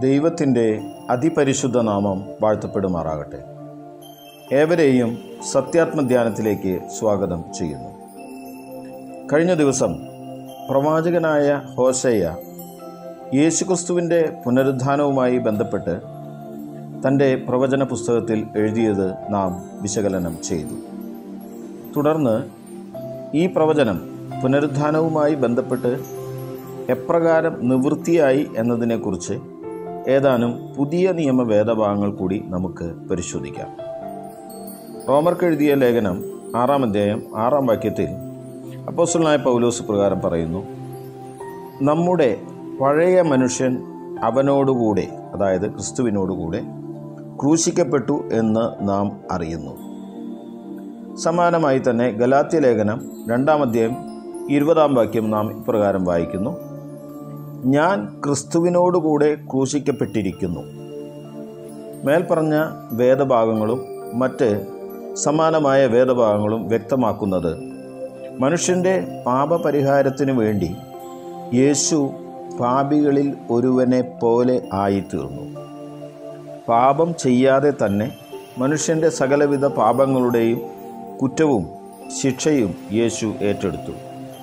ദൈവത്തിൻ്റെ അതിപരിശുദ്ധ നാമം വാഴ്ത്തപ്പെടുമാറാകട്ടെ ഏവരെയും സത്യാത്മധ്യാനത്തിലേക്ക് സ്വാഗതം ചെയ്യുന്നു കഴിഞ്ഞ ദിവസം പ്രവാചകനായ ഹോസയ്യ യേശുക്രിസ്തുവിൻ്റെ പുനരുദ്ധാനവുമായി ബന്ധപ്പെട്ട് തൻ്റെ പ്രവചന പുസ്തകത്തിൽ എഴുതിയത് നാം വിശകലനം ചെയ്തു തുടർന്ന് ഈ പ്രവചനം പുനരുദ്ധാനവുമായി ബന്ധപ്പെട്ട് എപ്രകാരം നിവൃത്തിയായി എന്നതിനെക്കുറിച്ച് ഏതാനും പുതിയ നിയമ വേദഭാഗങ്ങൾ കൂടി നമുക്ക് പരിശോധിക്കാം റോമർക്ക് എഴുതിയ ലേഖനം ആറാം അധ്യായം ആറാം വാക്യത്തിൽ അപ്പോസ്റ്റലായ പൗലോസ് പ്രകാരം പറയുന്നു നമ്മുടെ പഴയ മനുഷ്യൻ അവനോടുകൂടെ അതായത് ക്രിസ്തുവിനോടുകൂടെ ക്രൂശിക്കപ്പെട്ടു എന്ന് നാം അറിയുന്നു സമാനമായി തന്നെ ഗലാത്യ ലേഖനം രണ്ടാം അധ്യായം ഇരുപതാം വാക്യം നാം ഇപ്രകാരം വായിക്കുന്നു ഞാൻ ക്രിസ്തുവിനോടുകൂടെ ക്രൂശിക്കപ്പെട്ടിരിക്കുന്നു മേൽപ്പറഞ്ഞ വേദഭാഗങ്ങളും മറ്റ് സമാനമായ വേദഭാഗങ്ങളും വ്യക്തമാക്കുന്നത് മനുഷ്യൻ്റെ പാപപരിഹാരത്തിനു വേണ്ടി യേശു പാപികളിൽ ഒരുവനെ പോലെ ആയിത്തീർന്നു പാപം ചെയ്യാതെ തന്നെ മനുഷ്യൻ്റെ സകലവിധ പാപങ്ങളുടെയും കുറ്റവും ശിക്ഷയും യേശു ഏറ്റെടുത്തു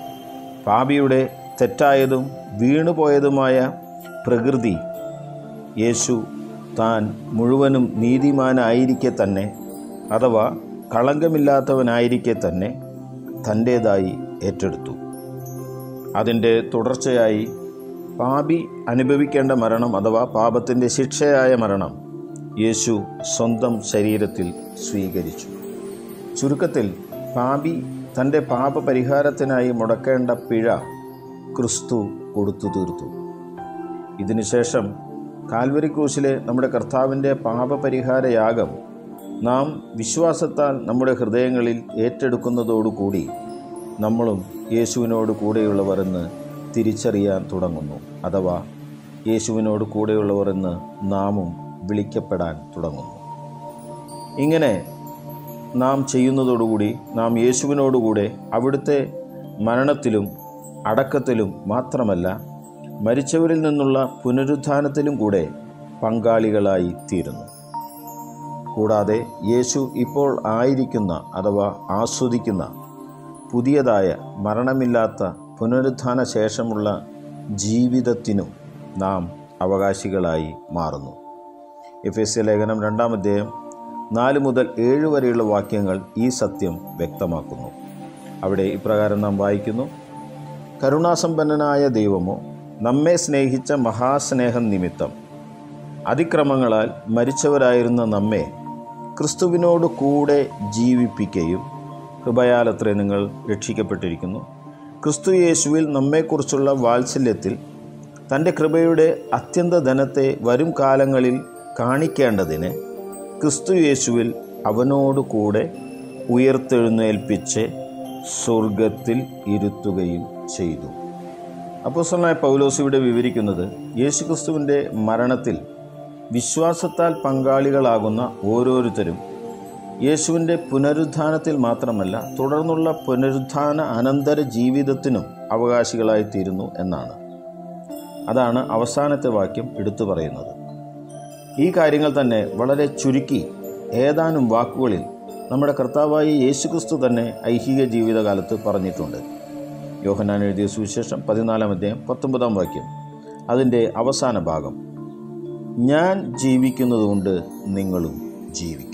പാപിയുടെ തെറ്റായതും വീണുപോയതുമായ പ്രകൃതി യേശു താൻ മുഴുവനും നീതിമാനായിരിക്കെ തന്നെ അഥവാ കളങ്കമില്ലാത്തവനായിരിക്കെ തന്നെ തൻ്റേതായി ഏറ്റെടുത്തു അതിൻ്റെ തുടർച്ചയായി പാപി അനുഭവിക്കേണ്ട മരണം അഥവാ പാപത്തിൻ്റെ ശിക്ഷയായ മരണം യേശു സ്വന്തം ശരീരത്തിൽ സ്വീകരിച്ചു ചുരുക്കത്തിൽ പാപി തൻ്റെ പാപപരിഹാരത്തിനായി മുടക്കേണ്ട പിഴ ക്രിസ്തു കൊടുത്തു തീർത്തു ഇതിനുശേഷം കാൽവരി ക്രൂശിലെ നമ്മുടെ കർത്താവിൻ്റെ പാപപരിഹാര യാഗം നാം വിശ്വാസത്താൽ നമ്മുടെ ഹൃദയങ്ങളിൽ ഏറ്റെടുക്കുന്നതോടുകൂടി നമ്മളും യേശുവിനോട് കൂടെയുള്ളവർ എന്ന് തിരിച്ചറിയാൻ തുടങ്ങുന്നു അഥവാ യേശുവിനോട് കൂടെയുള്ളവർ എന്ന് നാമും വിളിക്കപ്പെടാൻ തുടങ്ങുന്നു ഇങ്ങനെ നാം ചെയ്യുന്നതോടുകൂടി നാം യേശുവിനോടുകൂടെ അവിടുത്തെ മരണത്തിലും അടക്കത്തിലും മാത്രമല്ല മരിച്ചവരിൽ നിന്നുള്ള പുനരുത്ഥാനത്തിലും കൂടെ പങ്കാളികളായി തീരുന്നു കൂടാതെ യേശു ഇപ്പോൾ ആയിരിക്കുന്ന അഥവാ ആസ്വദിക്കുന്ന പുതിയതായ മരണമില്ലാത്ത പുനരുത്ഥാന ശേഷമുള്ള ജീവിതത്തിനും നാം അവകാശികളായി മാറുന്നു എഫ് എസ് ലേഖനം രണ്ടാം അധ്യായം നാല് മുതൽ ഏഴ് വരെയുള്ള വാക്യങ്ങൾ ഈ സത്യം വ്യക്തമാക്കുന്നു അവിടെ ഇപ്രകാരം നാം വായിക്കുന്നു കരുണാസമ്പന്നനായ ദൈവമോ നമ്മെ സ്നേഹിച്ച മഹാസ്നേഹം നിമിത്തം അതിക്രമങ്ങളാൽ മരിച്ചവരായിരുന്ന നമ്മെ ക്രിസ്തുവിനോട് കൂടെ ജീവിപ്പിക്കുകയും കൃപയാലത്രേ നിങ്ങൾ രക്ഷിക്കപ്പെട്ടിരിക്കുന്നു ക്രിസ്തു യേശുവിൽ നമ്മെക്കുറിച്ചുള്ള വാത്സല്യത്തിൽ തൻ്റെ കൃപയുടെ അത്യന്ത ധനത്തെ വരും കാലങ്ങളിൽ കാണിക്കേണ്ടതിന് ക്രിസ്തു യേശുവിൽ അവനോട് കൂടെ ഉയർത്തെഴുന്നേൽപ്പിച്ച് സ്വർഗത്തിൽ ഇരുത്തുകയും ചെയ്തു അപ്പോസ്തലനായ പൗലോസ് ഇവിടെ വിവരിക്കുന്നത് യേശുക്രിസ്തുവിൻ്റെ മരണത്തിൽ വിശ്വാസത്താൽ പങ്കാളികളാകുന്ന ഓരോരുത്തരും യേശുവിൻ്റെ പുനരുത്ഥാനത്തിൽ മാത്രമല്ല തുടർന്നുള്ള പുനരുത്ഥാന അനന്തര ജീവിതത്തിനും അവകാശികളായിത്തീരുന്നു എന്നാണ് അതാണ് അവസാനത്തെ വാക്യം എടുത്തു പറയുന്നത് ഈ കാര്യങ്ങൾ തന്നെ വളരെ ചുരുക്കി ഏതാനും വാക്കുകളിൽ നമ്മുടെ കർത്താവായ യേശുക്രിസ്തു തന്നെ ഐഹിക ജീവിതകാലത്ത് പറഞ്ഞിട്ടുണ്ട് യോഹനാൻ എഴുതിയ സുവിശേഷം പതിനാലാം അധ്യായം പത്തൊമ്പതാം വാക്യം അതിൻ്റെ അവസാന ഭാഗം ഞാൻ ജീവിക്കുന്നതുകൊണ്ട് നിങ്ങളും ജീവിക്കും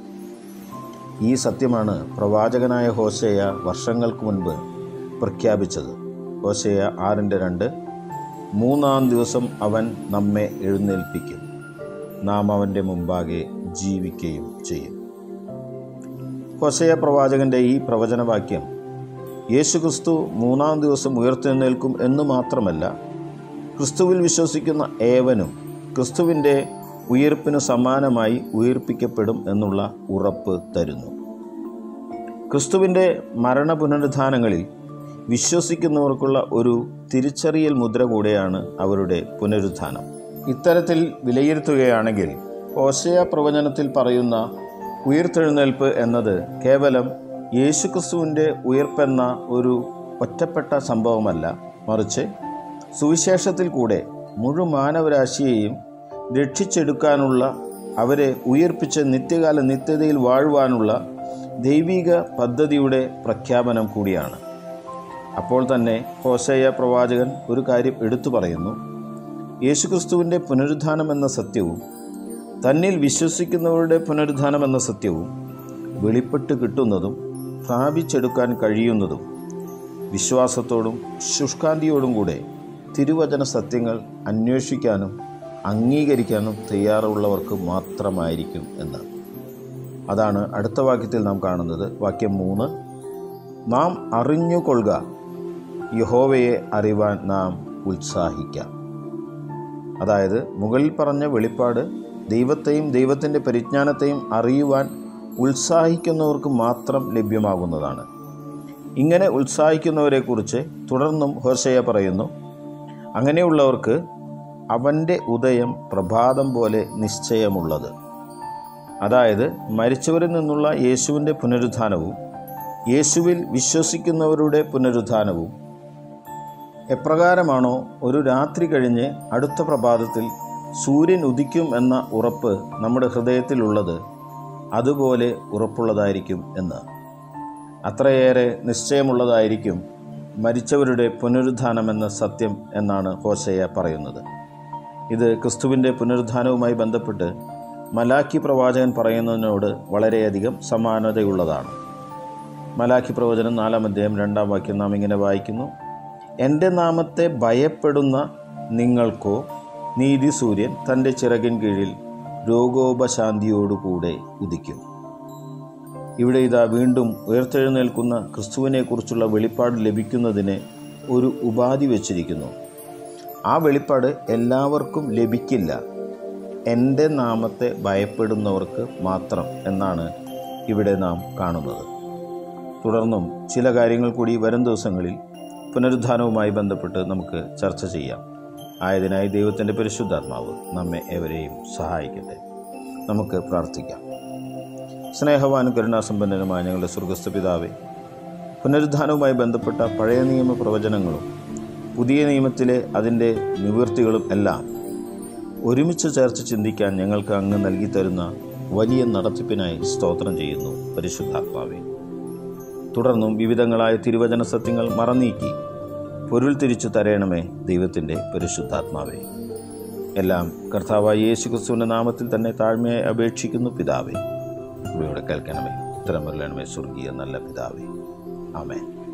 ഈ സത്യമാണ് പ്രവാചകനായ ഹോസേയ വർഷങ്ങൾക്ക് മുൻപ് പ്രഖ്യാപിച്ചത് ഹോസേയ ആറിൻ്റെ രണ്ട് മൂന്നാം ദിവസം അവൻ നമ്മെ എഴുന്നേൽപ്പിക്കും നാം അവൻ്റെ മുമ്പാകെ ജീവിക്കുകയും ചെയ്യും ഹൊസയ പ്രവാചകൻ്റെ ഈ പ്രവചനവാക്യം യേശുക്രിസ്തു മൂന്നാം ദിവസം ഉയർത്തെഴുന്നേൽക്കും എന്ന് മാത്രമല്ല ക്രിസ്തുവിൽ വിശ്വസിക്കുന്ന ഏവനും ക്രിസ്തുവിൻ്റെ ഉയർപ്പിനു സമാനമായി ഉയർപ്പിക്കപ്പെടും എന്നുള്ള ഉറപ്പ് തരുന്നു ക്രിസ്തുവിൻ്റെ മരണ പുനരുദ്ധാനങ്ങളിൽ വിശ്വസിക്കുന്നവർക്കുള്ള ഒരു തിരിച്ചറിയൽ മുദ്ര കൂടെയാണ് അവരുടെ പുനരുദ്ധാനം ഇത്തരത്തിൽ വിലയിരുത്തുകയാണെങ്കിൽ ഓശയ പ്രവചനത്തിൽ പറയുന്ന ഉയർത്തെഴുന്നേൽപ്പ് എന്നത് കേവലം യേശുക്രിസ്തുവിൻ്റെ ഉയർപ്പെന്ന ഒരു ഒറ്റപ്പെട്ട സംഭവമല്ല മറിച്ച് സുവിശേഷത്തിൽ കൂടെ മുഴുമാനവരാശിയെയും രക്ഷിച്ചെടുക്കാനുള്ള അവരെ ഉയർപ്പിച്ച് നിത്യകാല നിത്യതയിൽ വാഴുവാനുള്ള ദൈവിക പദ്ധതിയുടെ പ്രഖ്യാപനം കൂടിയാണ് അപ്പോൾ തന്നെ ഹോസേയ പ്രവാചകൻ ഒരു കാര്യം എടുത്തു പറയുന്നു യേശുക്രിസ്തുവിൻ്റെ പുനരുദ്ധാനം എന്ന സത്യവും തന്നിൽ വിശ്വസിക്കുന്നവരുടെ പുനരുദ്ധാനം എന്ന സത്യവും വെളിപ്പെട്ട് കിട്ടുന്നതും പ്രാപിച്ചെടുക്കാൻ കഴിയുന്നതും വിശ്വാസത്തോടും ശുഷ്കാന്തിയോടും കൂടെ തിരുവചന സത്യങ്ങൾ അന്വേഷിക്കാനും അംഗീകരിക്കാനും തയ്യാറുള്ളവർക്ക് മാത്രമായിരിക്കും എന്ന് അതാണ് അടുത്ത വാക്യത്തിൽ നാം കാണുന്നത് വാക്യം മൂന്ന് നാം അറിഞ്ഞുകൊള്ളുക യഹോവയെ അറിവാൻ നാം ഉത്സാഹിക്കാം അതായത് മുകളിൽ പറഞ്ഞ വെളിപ്പാട് ദൈവത്തെയും ദൈവത്തിൻ്റെ പരിജ്ഞാനത്തെയും അറിയുവാൻ ഉത്സാഹിക്കുന്നവർക്ക് മാത്രം ലഭ്യമാകുന്നതാണ് ഇങ്ങനെ ഉത്സാഹിക്കുന്നവരെക്കുറിച്ച് തുടർന്നും ഹോശയ പറയുന്നു അങ്ങനെയുള്ളവർക്ക് അവൻ്റെ ഉദയം പ്രഭാതം പോലെ നിശ്ചയമുള്ളത് അതായത് മരിച്ചവരിൽ നിന്നുള്ള യേശുവിൻ്റെ പുനരുദ്ധാനവും യേശുവിൽ വിശ്വസിക്കുന്നവരുടെ പുനരുദ്ധാനവും എപ്രകാരമാണോ ഒരു രാത്രി കഴിഞ്ഞ് അടുത്ത പ്രഭാതത്തിൽ സൂര്യൻ ഉദിക്കും എന്ന ഉറപ്പ് നമ്മുടെ ഹൃദയത്തിലുള്ളത് അതുപോലെ ഉറപ്പുള്ളതായിരിക്കും എന്ന് അത്രയേറെ നിശ്ചയമുള്ളതായിരിക്കും മരിച്ചവരുടെ പുനരുദ്ധാനമെന്ന സത്യം എന്നാണ് ഹോശയ പറയുന്നത് ഇത് ക്രിസ്തുവിൻ്റെ പുനരുദ്ധാനവുമായി ബന്ധപ്പെട്ട് മലാഖി പ്രവാചകൻ പറയുന്നതിനോട് വളരെയധികം സമാനതയുള്ളതാണ് മലാഖി പ്രവചനം നാലാം അധ്യായം രണ്ടാം വാക്യം നാം ഇങ്ങനെ വായിക്കുന്നു എൻ്റെ നാമത്തെ ഭയപ്പെടുന്ന നിങ്ങൾക്കോ നീതി സൂര്യൻ തൻ്റെ ചിറകിൻ കീഴിൽ രോഗോപശാന്തിയോടുകൂടെ ഉദിക്കും ഇവിടെ ഇതാ വീണ്ടും ഉയർത്തെഴുന്നേൽക്കുന്ന ക്രിസ്തുവിനെക്കുറിച്ചുള്ള വെളിപ്പാട് ലഭിക്കുന്നതിന് ഒരു ഉപാധി വച്ചിരിക്കുന്നു ആ വെളിപ്പാട് എല്ലാവർക്കും ലഭിക്കില്ല എൻ്റെ നാമത്തെ ഭയപ്പെടുന്നവർക്ക് മാത്രം എന്നാണ് ഇവിടെ നാം കാണുന്നത് തുടർന്നും ചില കാര്യങ്ങൾ കൂടി വരും ദിവസങ്ങളിൽ പുനരുദ്ധാനവുമായി ബന്ധപ്പെട്ട് നമുക്ക് ചർച്ച ചെയ്യാം ആയതിനായി ദൈവത്തിൻ്റെ പരിശുദ്ധാത്മാവ് നമ്മെ ഏവരെയും സഹായിക്കട്ടെ നമുക്ക് പ്രാർത്ഥിക്കാം സ്നേഹവാനും കരുണാസമ്പന്നനുമായ ഞങ്ങളുടെ സ്വർഗസ്ഥ പിതാവേ പുനരുദ്ധാനവുമായി ബന്ധപ്പെട്ട പഴയ നിയമ പ്രവചനങ്ങളും പുതിയ നിയമത്തിലെ അതിൻ്റെ നിവൃത്തികളും എല്ലാം ഒരുമിച്ച് ചേർത്ത് ചിന്തിക്കാൻ ഞങ്ങൾക്ക് അങ്ങ് നൽകി തരുന്ന വലിയ നടത്തിപ്പിനായി സ്തോത്രം ചെയ്യുന്നു പരിശുദ്ധാത്മാവേ തുടർന്നും വിവിധങ്ങളായ തിരുവചന സത്യങ്ങൾ മറന്നീക്കി പൊരുൾ തിരിച്ചു തരയണമേ ദൈവത്തിൻ്റെ പരിശുദ്ധാത്മാവേ എല്ലാം കർത്താവായ യേശു ക്രിസ്തുവിൻ്റെ നാമത്തിൽ തന്നെ താഴ്മയെ അപേക്ഷിക്കുന്നു പിതാവേ ഇവിടെ കേൾക്കണമേ ഉത്തരം വരലണമേ സ്വർഗീയ നല്ല പിതാവേ ആമേൻ